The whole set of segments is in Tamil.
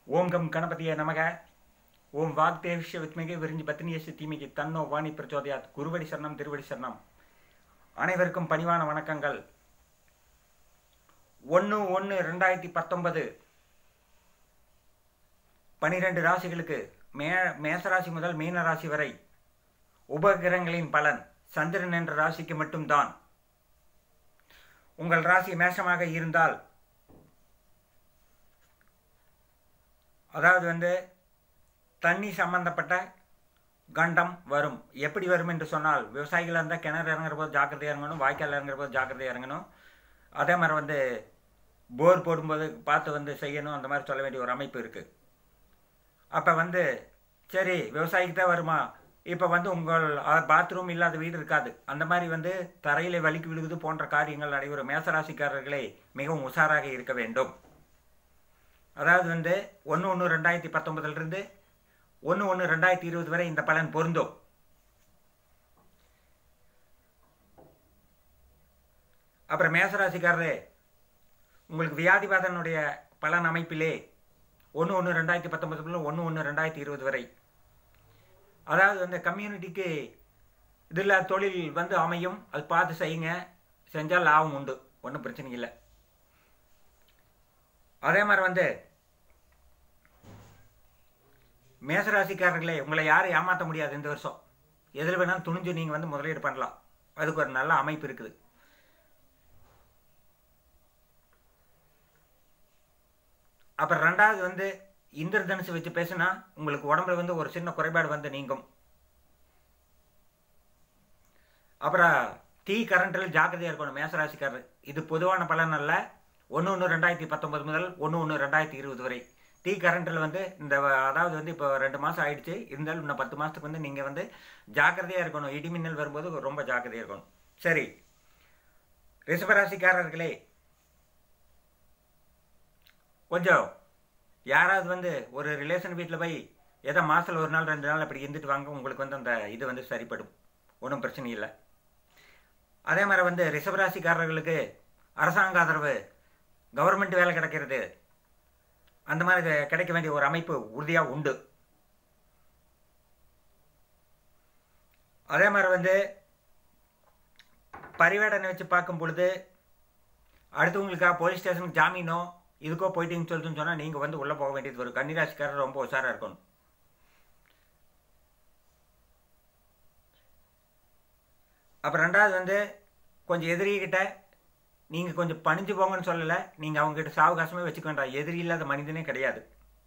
ஓம் கம் கணபதிய நமக ஓம் வாக்தேவிஷ வித்மிகை விரிஞ்சி பத்தினியசு தீமிகை தன்னோ வாணி பிரச்சோதயாத் குருவடி சரணம் திருவடி சரணம் அனைவருக்கும் பணிவான வணக்கங்கள் ஒன்று ஒன்று ரெண்டாயிரத்தி பத்தொன்பது பனிரெண்டு ராசிகளுக்கு மே மேசராசி முதல் மீன ராசி வரை உபகிரகங்களின் பலன் சந்திரன் என்ற ராசிக்கு மட்டும்தான் உங்கள் ராசி மேஷமாக இருந்தால் அதாவது வந்து தண்ணி சம்பந்தப்பட்ட கண்டம் வரும் எப்படி வரும் என்று சொன்னால் விவசாயிகளாக இருந்தால் கிணறு இறங்குற போது ஜாக்கிரதையாக இறங்கணும் வாய்க்கால் இறங்குற போது ஜாக்கிரதையாக இறங்கணும் அதே மாதிரி வந்து போர் போடும்போது பார்த்து வந்து செய்யணும் அந்த மாதிரி சொல்ல வேண்டிய ஒரு அமைப்பு இருக்குது அப்போ வந்து சரி விவசாயிக்கு தான் வருமா இப்போ வந்து உங்கள் பாத்ரூம் இல்லாத வீடு இருக்காது அந்த மாதிரி வந்து தரையில் வலிக்கு விழுகுது போன்ற காரியங்கள் நடைபெறும் மேசராசிக்காரர்களே மிகவும் உஷாராக இருக்க வேண்டும் அதாவது வந்து ஒன்று ஒன்று ரெண்டாயிரத்தி பத்தொன்பதுலேருந்து ஒன்று ஒன்று ரெண்டாயிரத்தி இருபது வரை இந்த பலன் பொருந்தும் அப்புறம் மேசராசிக்காரரே உங்களுக்கு வியாதிபாதனுடைய பலன் அமைப்பிலே ஒன்று ஒன்று ரெண்டாயிரத்தி பத்தொன்பதுல ஒன்று ஒன்று ரெண்டாயிரத்தி இருபது வரை அதாவது அந்த கம்யூனிட்டிக்கு இதில் தொழில் வந்து அமையும் அது பார்த்து செய்யுங்க செஞ்சால் லாபம் உண்டு ஒன்றும் பிரச்சனை இல்லை அதே மாதிரி வந்து மேசராசிக்காரர்களே உங்களை யாரும் ஏமாற்ற முடியாது இந்த வருஷம் எதில் வேணாலும் துணிஞ்சு நீங்கள் வந்து முதலீடு பண்ணலாம் அதுக்கு ஒரு நல்ல அமைப்பு இருக்குது அப்புறம் ரெண்டாவது வந்து இந்திர தனுசு வச்சு பேசுனா உங்களுக்கு உடம்புல வந்து ஒரு சின்ன குறைபாடு வந்து நீங்கும் அப்புறம் தீ கரண்டில் ஜாக்கிரதையாக இருக்கணும் மேசராசிக்காரர் இது பொதுவான பலன் அல்ல ஒன்று ஒன்று ரெண்டாயிரத்தி பத்தொன்பது முதல் ஒன்று ஒன்று ரெண்டாயிரத்தி இருபது வரை டீ கரண்ட்டில் வந்து இந்த அதாவது வந்து இப்போ ரெண்டு மாதம் ஆயிடுச்சு இருந்தாலும் இன்னும் பத்து மாதத்துக்கு வந்து நீங்கள் வந்து ஜாக்கிரதையாக இருக்கணும் இடிமின்னல் வரும்போது ரொம்ப ஜாக்கிரதையாக இருக்கணும் சரி ரிஷபராசிக்காரர்களே கொஞ்சம் யாராவது வந்து ஒரு ரிலேஷன் வீட்டில் போய் ஏதோ மாதத்தில் ஒரு நாள் ரெண்டு நாள் அப்படி இருந்துட்டு வாங்க உங்களுக்கு வந்து அந்த இது வந்து சரிப்படும் ஒன்றும் பிரச்சனை இல்லை அதே மாதிரி வந்து ரிஷபராசிக்காரர்களுக்கு அரசாங்க ஆதரவு கவர்மெண்ட் வேலை கிடைக்கிறது அந்த மாதிரி கிடைக்க வேண்டிய ஒரு அமைப்பு உறுதியாக உண்டு அதே மாதிரி வந்து பரிவேடனை வச்சு பார்க்கும் பொழுது அடுத்தவங்களுக்கா போலீஸ் ஸ்டேஷனுக்கு ஜாமீனோ இதுக்கோ போயிட்டீங்கன்னு சொல்லிட்டு சொன்னால் நீங்கள் வந்து உள்ளே போக வேண்டியது வரும் கன்னிராசிக்காரர் ரொம்ப உஷாராக இருக்கணும் அப்புறம் ரெண்டாவது வந்து கொஞ்சம் எதிரிகிட்ட நீங்கள் கொஞ்சம் பணிஞ்சு போங்கன்னு சொல்லலை நீங்கள் அவங்ககிட்ட சாவகாசமே வச்சுக்க வேண்டாம் எதிரி இல்லாத மனிதனே கிடையாது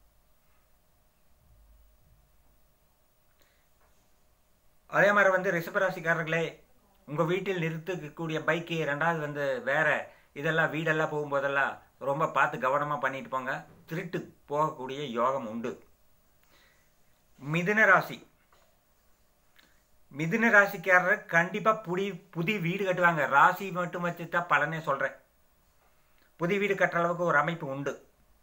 அதே மாதிரி வந்து ரிஷபராசிக்காரர்களே உங்கள் வீட்டில் நிறுத்தக்கூடிய பைக்கு ரெண்டாவது வந்து வேற இதெல்லாம் வீடெல்லாம் போகும்போதெல்லாம் ரொம்ப பார்த்து கவனமாக பண்ணிட்டு போங்க திருட்டு போகக்கூடிய யோகம் உண்டு மிதுன ராசி மிதுன ராசிக்காரர் கண்டிப்பாக புடி புதிய வீடு கட்டுவாங்க ராசி மட்டும் வச்சு தான் பலனே சொல்கிறேன் புதிய வீடு கட்டுற அளவுக்கு ஒரு அமைப்பு உண்டு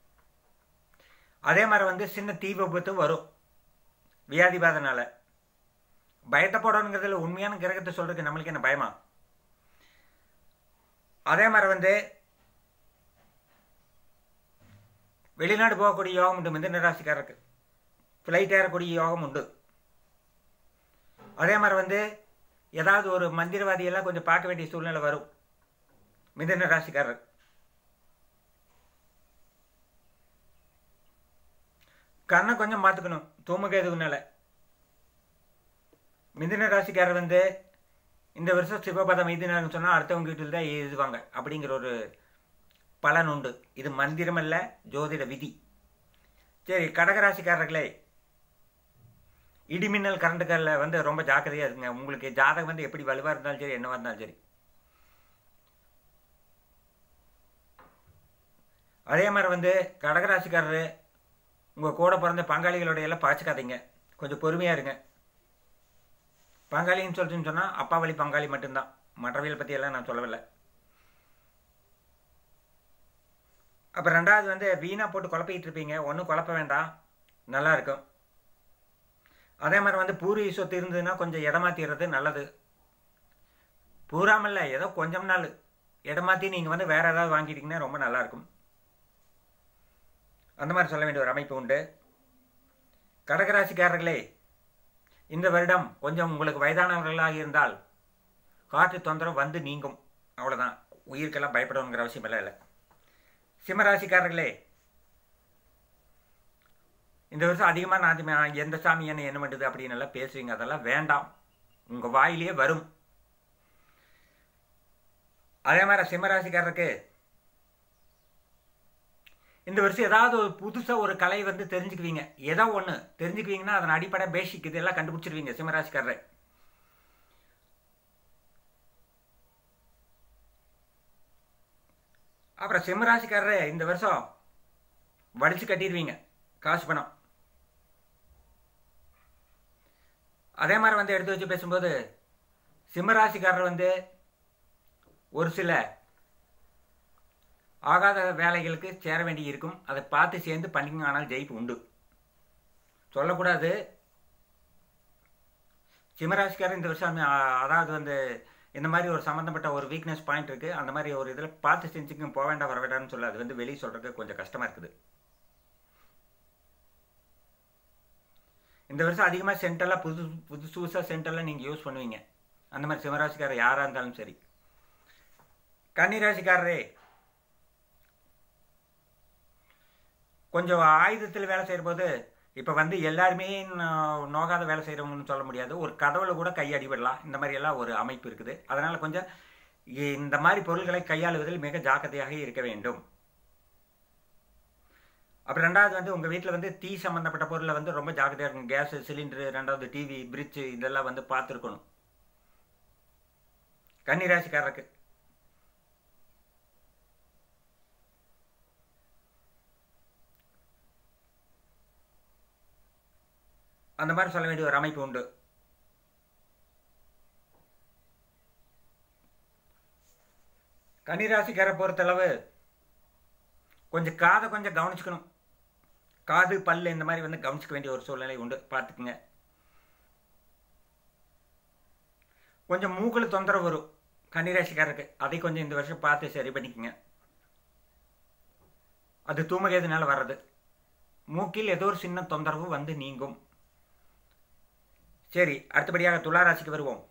அதே மாதிரி வந்து சின்ன தீ விபத்து வரும் வியாதிபாதனால பயத்தை போடணுங்கிறதுல உண்மையான கிரகத்தை சொல்றதுக்கு நம்மளுக்கு என்ன பயமா அதே மாதிரி வந்து வெளிநாடு போகக்கூடிய யோகம் உண்டு மிதுன ராசிக்காரருக்கு ஃப்ளைட் ஏறக்கூடிய யோகம் உண்டு அதே மாதிரி வந்து ஏதாவது ஒரு மந்திரவாதியெல்லாம் கொஞ்சம் பார்க்க வேண்டிய சூழ்நிலை வரும் மிதன ராசிக்காரர் கண்ணை கொஞ்சம் பார்த்துக்கணும் தூமகேதுனால மிதுன ராசிக்காரர் வந்து இந்த வருஷம் சிவபதம் எழுதினாருன்னு சொன்னால் அடுத்தவங்க வீட்டில் தான் எழுதுவாங்க அப்படிங்கிற ஒரு பலன் உண்டு இது மந்திரம் அல்ல ஜோதிட விதி சரி கடகராசிக்காரர்களே இடிமின்னல் கரண்ட்டுகளில் வந்து ரொம்ப ஜாக்கிரதையாக இருக்குங்க உங்களுக்கு ஜாதகம் வந்து எப்படி வலுவாக இருந்தாலும் சரி என்னவாக இருந்தாலும் சரி அதே மாதிரி வந்து கடகராசிக்காரரு உங்கள் கூட பிறந்த பங்காளிகளோட எல்லாம் பழச்சிக்காதீங்க கொஞ்சம் பொறுமையாக இருங்க பங்காளின்னு சொல்லிட்டுன்னு சொன்னால் அப்பா வழி பங்காளி மட்டும்தான் மற்றவியல் பற்றி எல்லாம் நான் சொல்லவில்லை அப்போ ரெண்டாவது வந்து வீணாக போட்டு குழப்பிக்கிட்டு இருப்பீங்க ஒன்றும் குழப்ப வேண்டாம் நல்லா இருக்கும் அதே மாதிரி வந்து பூர்வீக சொத்து இருந்ததுன்னா கொஞ்சம் இடமாத்திடுறது நல்லது பூராமல்ல ஏதோ கொஞ்சம் நாள் இடமாற்றி நீங்கள் வந்து வேறு ஏதாவது வாங்கிட்டீங்கன்னா ரொம்ப நல்லாயிருக்கும் அந்த மாதிரி சொல்ல வேண்டிய ஒரு அமைப்பு உண்டு கடகராசிக்காரர்களே இந்த வருடம் கொஞ்சம் உங்களுக்கு வயதானவர்களாக இருந்தால் காற்று தொந்தரவு வந்து நீங்கும் அவ்வளோதான் உயிருக்கெல்லாம் பயப்படணுங்கிற அவசியம் இல்லை இல்லை சிம்மராசிக்காரர்களே இந்த வருஷம் அதிகமாக நான் அது எந்த சாமி என்ன என்ன பண்ணுது அப்படின்னு எல்லாம் பேசுவீங்க அதெல்லாம் வேண்டாம் உங்கள் வாயிலேயே வரும் அதே மாதிரி சிம்மராசிக்காரருக்கு இந்த வருஷம் ஏதாவது ஒரு புதுசாக ஒரு கலை வந்து தெரிஞ்சுக்குவீங்க ஏதோ ஒன்று தெரிஞ்சுக்குவீங்கன்னா அதன் அடிப்படை பேசிக் இதெல்லாம் கண்டுபிடிச்சிருவீங்க சிம்மராசிக்காரரை அப்புறம் சிம்மராசிக்காரரே இந்த வருஷம் வடிச்சு கட்டிடுவீங்க காசு பணம் அதே மாதிரி வந்து எடுத்து வச்சு பேசும்போது சிம்மராசிக்காரர் வந்து ஒரு சில ஆகாத வேலைகளுக்கு சேர வேண்டி இருக்கும் அதை பார்த்து சேர்ந்து பண்ணிக்கங்க ஆனால் ஜெயிப்பு உண்டு சொல்லக்கூடாது சிம்மராசிக்காரர் இந்த வருஷம் அதாவது வந்து இந்த மாதிரி ஒரு சம்மந்தப்பட்ட ஒரு வீக்னஸ் பாயிண்ட் இருக்குது அந்த மாதிரி ஒரு இதில் பார்த்து செஞ்சுக்க போக வேண்டாம் வர வேண்டாம்னு சொல்ல அது வந்து வெளியே சொல்கிறதுக்கு கொஞ்சம் கஷ்டமாக இருக்குது இந்த வருஷம் அதிகமாக சென்டெல்லாம் புது புதுசு புதுசாக சென்டெல்லாம் நீங்கள் யூஸ் பண்ணுவீங்க அந்த மாதிரி சிம்மராசிக்காரர் யாராக இருந்தாலும் சரி கன்னிராசிக்காரரே கொஞ்சம் ஆயுதத்தில் வேலை செய்யும்போது இப்போ வந்து எல்லாருமே நோகாத வேலை செய்கிறவங்கன்னு சொல்ல முடியாது ஒரு கதவுல கூட கை அடிபடலாம் இந்த மாதிரி எல்லாம் ஒரு அமைப்பு இருக்குது அதனால் கொஞ்சம் இந்த மாதிரி பொருள்களை கையாளுவதில் மிக ஜாக்கிரதையாக இருக்க வேண்டும் அப்புறம் ரெண்டாவது வந்து உங்கள் வீட்டில் வந்து தீ சம்மந்தப்பட்ட பொருளை வந்து ரொம்ப ஜாக்கிரதையாக இருக்கும் கேஸு சிலிண்டரு ரெண்டாவது டிவி பிரிட்ஜு இதெல்லாம் வந்து பார்த்துருக்கணும் கன்னிராசிக்காரருக்கு அந்த மாதிரி சொல்ல வேண்டிய ஒரு அமைப்பு உண்டு கன்னிராசிக்காரை பொறுத்தளவு கொஞ்சம் காதை கொஞ்சம் கவனிச்சுக்கணும் காது பல் இந்த மாதிரி வந்து கவனிச்சுக்க வேண்டிய ஒரு சூழ்நிலை உண்டு பார்த்துக்குங்க கொஞ்சம் மூக்கில் தொந்தரவு வரும் கன்னிராசிக்காரருக்கு அதை கொஞ்சம் இந்த வருஷம் பார்த்து சரி பண்ணிக்கோங்க அது தூமகேதுனால வர்றது மூக்கில் ஏதோ ஒரு சின்ன தொந்தரவு வந்து நீங்கும் சரி அடுத்தபடியாக துளாராசிக்கு வருவோம்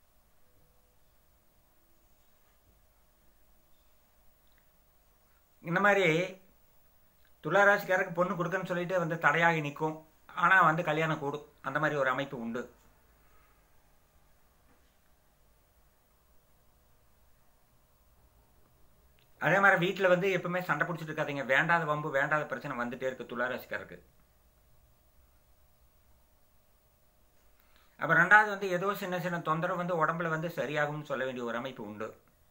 இந்த மாதிரி துளாராசிக்காரருக்கு பொண்ணு கொடுக்குன்னு சொல்லிட்டு வந்து தடையாகி நிற்கும் ஆனால் வந்து கல்யாணம் கூடும் அந்த மாதிரி ஒரு அமைப்பு உண்டு அதே மாதிரி வீட்டில் வந்து எப்பவுமே சண்டை பிடிச்சிட்டு இருக்காதீங்க வேண்டாத வம்பு வேண்டாத பிரச்சனை வந்துட்டே இருக்கு துளாராசிக்காரருக்கு அப்போ ரெண்டாவது வந்து ஏதோ சின்ன சின்ன தொந்தரவு வந்து உடம்புல வந்து சரியாகும்னு சொல்ல வேண்டிய ஒரு அமைப்பு உண்டு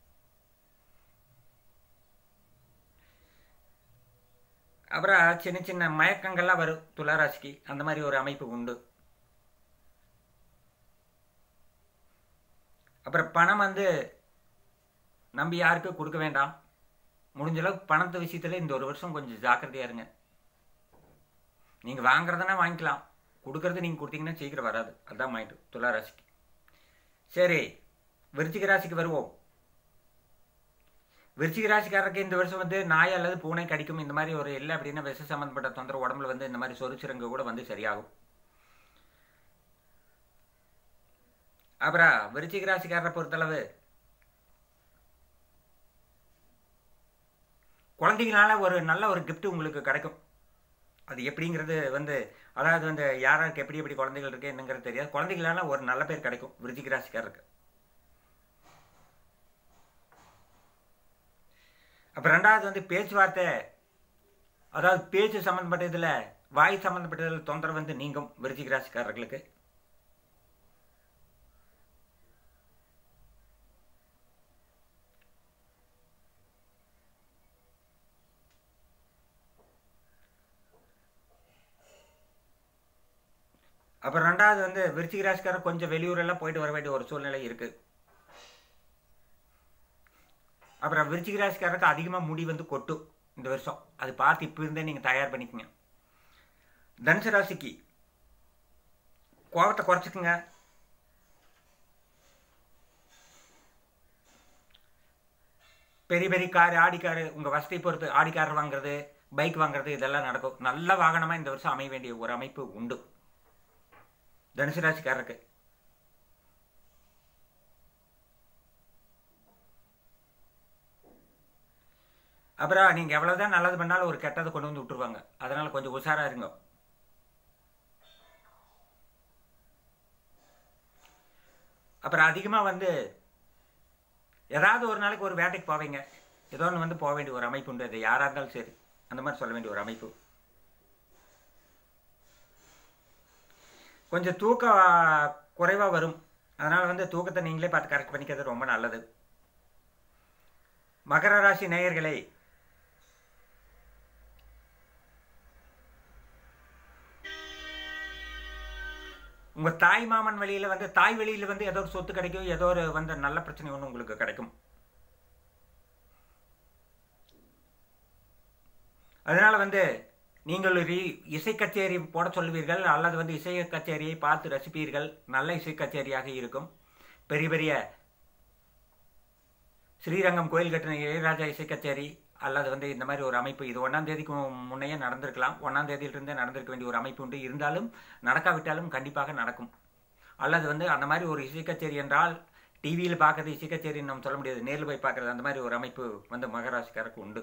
அப்புறம் சின்ன சின்ன மயக்கங்கள்லாம் வரும் துளாராசிக்கு அந்த மாதிரி ஒரு அமைப்பு உண்டு அப்புறம் பணம் வந்து நம்பி யாருக்கும் கொடுக்க வேண்டாம் முடிஞ்ச அளவுக்கு பணத்தை விஷயத்தில் இந்த ஒரு வருஷம் கொஞ்சம் ஜாக்கிரதையா இருங்க நீங்கள் வாங்குறதுனா வாங்கிக்கலாம் கொடுக்கறது நீங்கள் கொடுத்தீங்கன்னா சீக்கிரம் வராது அதுதான் மைண்டு துலா ராசிக்கு சரி விருச்சிக ராசிக்கு வருவோம் விருச்சிக ராசிக்காரருக்கு இந்த வருஷம் வந்து நாய் அல்லது பூனை கடிக்கும் இந்த மாதிரி ஒரு இல்லை அப்படின்னா விஷ சம்மந்தப்பட்ட தொந்தரவு உடம்புல வந்து இந்த மாதிரி சொரிச்சிரங்கு கூட வந்து சரியாகும் அப்புறம் விருச்சிக ராசிக்காரரை பொறுத்தளவு குழந்தைங்களால ஒரு நல்ல ஒரு கிஃப்ட் உங்களுக்கு கிடைக்கும் அது எப்படிங்கிறது வந்து அதாவது வந்து யாராருக்கு எப்படி எப்படி குழந்தைகள் இருக்கு என்னங்கிறது தெரியாது குழந்தைகளால ஒரு நல்ல பேர் கிடைக்கும் விருச்சிக ராசிக்காரருக்கு அப்போ ரெண்டாவது வந்து பேச்சுவார்த்தை அதாவது பேச்சு சம்மந்தப்பட்டதில் வாய் சம்மந்தப்பட்டதில் தொந்தரவு வந்து நீங்கும் விருச்சிக ராசிக்காரர்களுக்கு அப்புறம் ரெண்டாவது வந்து விருச்சிக ராசிக்காரர் கொஞ்சம் வெளியூரெல்லாம் போயிட்டு வர வேண்டிய ஒரு சூழ்நிலை இருக்குது அப்புறம் விருச்சிக ராசிக்காரருக்கு அதிகமாக முடி வந்து கொட்டும் இந்த வருஷம் அது பார்த்து இப்போ இருந்தே நீங்கள் தயார் பண்ணிக்கோங்க தனுசு ராசிக்கு கோபத்தை குறைச்சிக்குங்க பெரிய பெரிய கார் ஆடி காரு உங்கள் வசதி பொறுத்து ஆடி கார் வாங்குறது பைக் வாங்குறது இதெல்லாம் நடக்கும் நல்ல வாகனமாக இந்த வருஷம் அமைய வேண்டிய ஒரு அமைப்பு உண்டு தனுசு ராசிக்காரருக்கு அப்புறம் நீங்கள் எவ்வளோதான் நல்லது பண்ணாலும் ஒரு கெட்டதை கொண்டு வந்து விட்டுருவாங்க அதனால் கொஞ்சம் உஷாராக இருங்க அப்புறம் அதிகமாக வந்து ஏதாவது ஒரு நாளைக்கு ஒரு வேட்டைக்கு போவீங்க ஏதோ ஒன்று வந்து போக வேண்டிய ஒரு அமைப்பு உண்டு அது யாராக இருந்தாலும் சரி அந்த மாதிரி சொல்ல வேண்டிய ஒரு அமைப்பு கொஞ்சம் தூக்கம் குறைவாக வரும் அதனால் வந்து தூக்கத்தை நீங்களே பார்த்து கரெக்ட் பண்ணிக்கிறது ரொம்ப நல்லது மகர ராசி நேயர்களே உங்கள் தாய் மாமன் வழியில் வந்து தாய் வழியில் வந்து ஏதோ ஒரு சொத்து கிடைக்கும் ஏதோ ஒரு வந்து நல்ல பிரச்சனை ஒன்று உங்களுக்கு கிடைக்கும் அதனால் வந்து நீங்கள் ஒரு இசை கச்சேரி போட சொல்லுவீர்கள் அல்லது வந்து இசை கச்சேரியை பார்த்து ரசிப்பீர்கள் நல்ல இசை கச்சேரியாக இருக்கும் பெரிய பெரிய ஸ்ரீரங்கம் கோயில் கட்டின இளையராஜா இசை கச்சேரி அல்லது வந்து இந்த மாதிரி ஒரு அமைப்பு இது ஒன்றாம் தேதிக்கு முன்னையே நடந்திருக்கலாம் ஒன்றாம் தேதியிலிருந்தே நடந்திருக்க வேண்டிய ஒரு அமைப்பு உண்டு இருந்தாலும் நடக்காவிட்டாலும் கண்டிப்பாக நடக்கும் அல்லது வந்து அந்த மாதிரி ஒரு இசை கச்சேரி என்றால் டிவியில் பார்க்கறது இசை கச்சேரின்னு நம்ம சொல்ல முடியாது நேரில் போய் பார்க்குறது அந்த மாதிரி ஒரு அமைப்பு வந்து மகராசிக்காரருக்கு உண்டு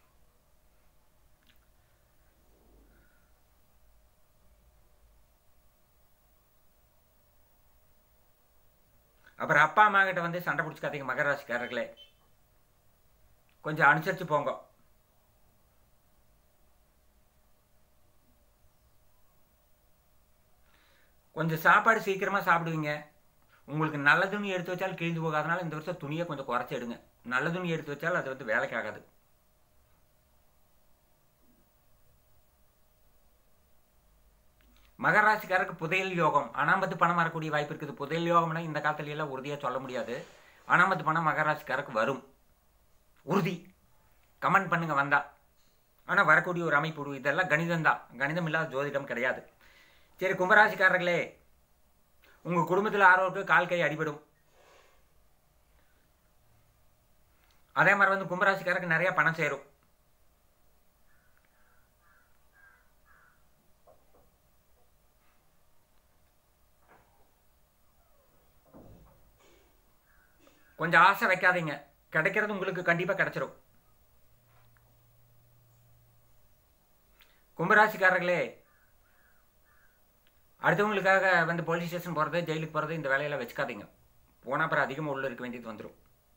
அப்புறம் அப்பா அம்மா கிட்ட வந்து சண்டை பிடிச்சிக்காதீங்க மகராசிக்காரர்களே கொஞ்சம் அனுசரித்து போங்க கொஞ்சம் சாப்பாடு சீக்கிரமாக சாப்பிடுவீங்க உங்களுக்கு நல்ல துணி எடுத்து வச்சாலும் கிழிஞ்சு போகாதனால இந்த வருஷம் துணியை கொஞ்சம் குறைச்சி எடுங்க நல்ல துணி எடுத்து வச்சாலும் அது வந்து வேலைக்கு ஆகாது மகராசிக்காரருக்கு புதையல் யோகம் அனாமத்து பணம் வரக்கூடிய வாய்ப்பு இருக்குது புதையல் யோகம்னா இந்த காலத்துல எல்லாம் உறுதியாக சொல்ல முடியாது அனாமத்து பணம் மகராசிக்காரருக்கு வரும் உறுதி கமெண்ட் பண்ணுங்க வந்தா ஆனால் வரக்கூடிய ஒரு அமைப்பு இதெல்லாம் கணிதம் தான் கணிதம் இல்லாத ஜோதிடம் கிடையாது சரி கும்பராசிக்காரர்களே உங்கள் குடும்பத்தில் ஆரோருக்கு கால் கை அடிபடும் அதே மாதிரி வந்து கும்பராசிக்காரருக்கு நிறைய பணம் சேரும் கொஞ்சம் ஆசை வைக்காதீங்க கிடைக்கிறது உங்களுக்கு கண்டிப்பாக கிடைச்சிரும் கும்பராசிக்காரர்களே அடுத்தவங்களுக்காக வந்து போலீஸ் ஸ்டேஷன் போகிறது ஜெயிலுக்கு போகிறது இந்த வேலையெல்லாம் வச்சுக்காதீங்க போனால் அப்புறம் அதிகமாக உள்ள இருக்க வேண்டியது வந்துடும்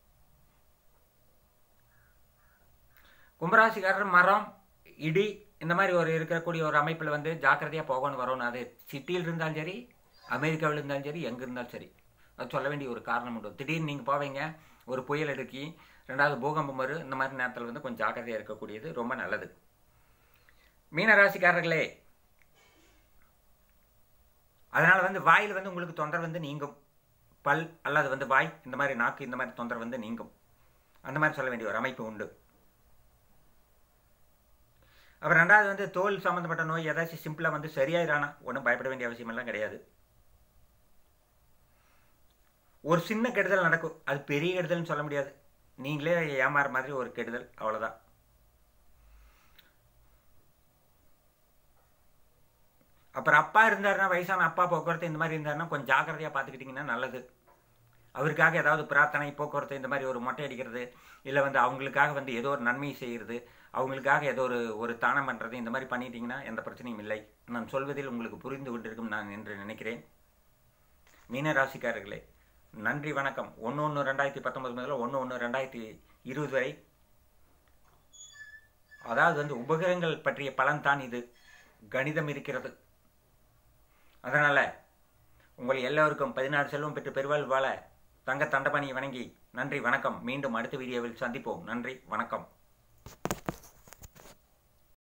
கும்பராசிக்காரர் மரம் இடி இந்த மாதிரி ஒரு இருக்கக்கூடிய ஒரு அமைப்பில் வந்து ஜாக்கிரதையாக போகணும் வரணும் அது சிட்டியில் இருந்தாலும் சரி அமெரிக்காவில் இருந்தாலும் சரி எங்கே இருந்தாலும் சரி அது சொல்ல வேண்டிய ஒரு காரணம் உண்டு திடீர்னு நீங்கள் போவீங்க ஒரு புயல் எடுக்கி ரெண்டாவது பூகம்பம் வரும் இந்த மாதிரி நேரத்தில் வந்து கொஞ்சம் ஜாக்கிரதையாக இருக்கக்கூடியது ரொம்ப நல்லது மீனராசிக்காரர்களே அதனால் வந்து வாயில் வந்து உங்களுக்கு தொந்தரவு வந்து நீங்கும் பல் அல்லது வந்து வாய் இந்த மாதிரி நாக்கு இந்த மாதிரி தொந்தரவு வந்து நீங்கும் அந்த மாதிரி சொல்ல வேண்டிய ஒரு அமைப்பு உண்டு அப்புறம் ரெண்டாவது வந்து தோல் சம்மந்தப்பட்ட நோய் ஏதாச்சும் சிம்பிளாக வந்து சரியாயிரானா ஒன்றும் பயப்பட வேண்டிய அவசியமெல்லாம் கிடையாது ஒரு சின்ன கெடுதல் நடக்கும் அது பெரிய கெடுதல்னு சொல்ல முடியாது நீங்களே ஏமாற மாதிரி ஒரு கெடுதல் அவ்வளோதான் அப்புறம் அப்பா இருந்தாருன்னா வயசான அப்பா போக்குவரத்து இந்த மாதிரி இருந்தாருன்னா கொஞ்சம் ஜாக்கிரதையாக பார்த்துக்கிட்டிங்கன்னா நல்லது அவருக்காக ஏதாவது பிரார்த்தனை போக்குவரத்து இந்த மாதிரி ஒரு மொட்டை அடிக்கிறது இல்லை வந்து அவங்களுக்காக வந்து ஏதோ ஒரு நன்மை செய்கிறது அவங்களுக்காக ஏதோ ஒரு ஒரு தானம் பண்ணுறது இந்த மாதிரி பண்ணிட்டீங்கன்னா எந்த பிரச்சனையும் இல்லை நான் சொல்வதில் உங்களுக்கு புரிந்து கொண்டிருக்கும் நான் என்று நினைக்கிறேன் மீனராசிக்காரர்களே நன்றி வணக்கம் ஒன்று ஒன்று ரெண்டாயிரத்தி பத்தொன்பது முதல்ல ஒன்று ஒன்று ரெண்டாயிரத்தி இருபது வரை அதாவது வந்து உபகரங்கள் பற்றிய பலன் தான் இது கணிதம் இருக்கிறது அதனால் உங்கள் எல்லோருக்கும் பதினாறு செல்வம் பெற்று பெருவாள் வாழ தங்க தண்டபணியை வணங்கி நன்றி வணக்கம் மீண்டும் அடுத்த வீடியோவில் சந்திப்போம் நன்றி வணக்கம்